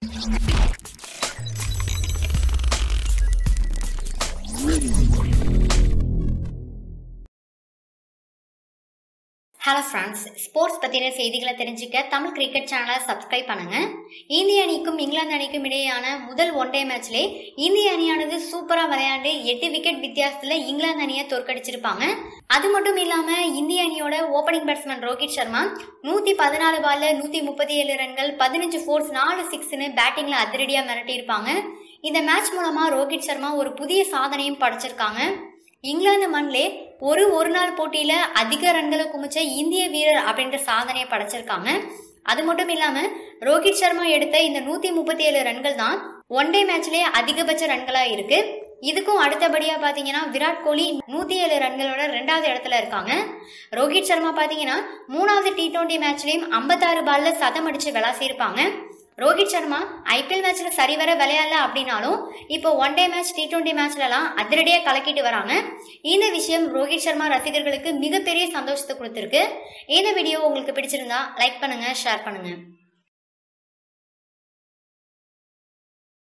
hello friends sports பற்றின செய்திகளை தெரிஞ்சுக்க தமிழ் கிரிக்கெட் சேனலை சப்ஸ்கிரைப் பண்ணுங்க இந்திய அணிக்கும் இங்கிலாந்து அணிக்கும் இடையேயான முதல் ஒன் டே மேட்ச்லே இந்திய அணியானது சூப்பராக விளையாண்டு எட்டு விக்கெட் வித்தியாசத்தில் இங்கிலாந்து அணியை தோற்கடிச்சிருப்பாங்க அது மட்டும் இல்லாமல் இந்திய அணியோட ஓப்பனிங் பேட்ஸ்மேன் ரோஹித் சர்மா நூற்றி பதினாலு பாலில் நூற்றி முப்பத்தி ஏழு ரன்கள் பதினஞ்சு ஃபோர்ஸ் நாலு சிக்ஸ்னு பேட்டிங்கில் அதிரடியாக மிரட்டியிருப்பாங்க இந்த மேட்ச் மூலமாக ரோஹித் சர்மா ஒரு புதிய சாதனையும் படைச்சிருக்காங்க இங்கிலாந்து மண்ணிலே ஒரு ஒரு நாள் போட்டியில அதிக ரன்களை குமிச்ச இந்திய வீரர் அப்படின்ற சாதனையை படைச்சிருக்காங்க அது மட்டும் இல்லாம ரோஹித் சர்மா எடுத்த இந்த நூத்தி முப்பத்தி ஏழு ரன்கள் தான் ஒன் டே மேட்ச்லயே அதிகபட்ச ரன்களா இருக்கு இதுக்கும் அடுத்தபடியா பாத்தீங்கன்னா விராட் கோலி நூத்தி ஏழு ரன்களோட ரெண்டாவது இடத்துல இருக்காங்க ரோஹித் சர்மா பாத்தீங்கன்னா மூணாவது டி டுவெண்ட்டி மேட்ச்லயும் ஐம்பத்தாறு பால்ல சதம் அடிச்சு விளாசியிருப்பாங்க ரோஹித் சர்மா ஐபிஎல் மேட்ச்ல சரிவர விளையாடல அப்படின்னாலும் இப்போ one day match T twenty மேட்ச்லலாம் அதிரடியாக கலக்கிட்டு வராங்க இந்த விஷயம் ரோஹித் சர்மா ரசிகர்களுக்கு மிகப்பெரிய சந்தோஷத்தை கொடுத்துருக்கு இந்த வீடியோ உங்களுக்கு பிடிச்சிருந்தா லைக் பண்ணுங்க ஷேர் பண்ணுங்க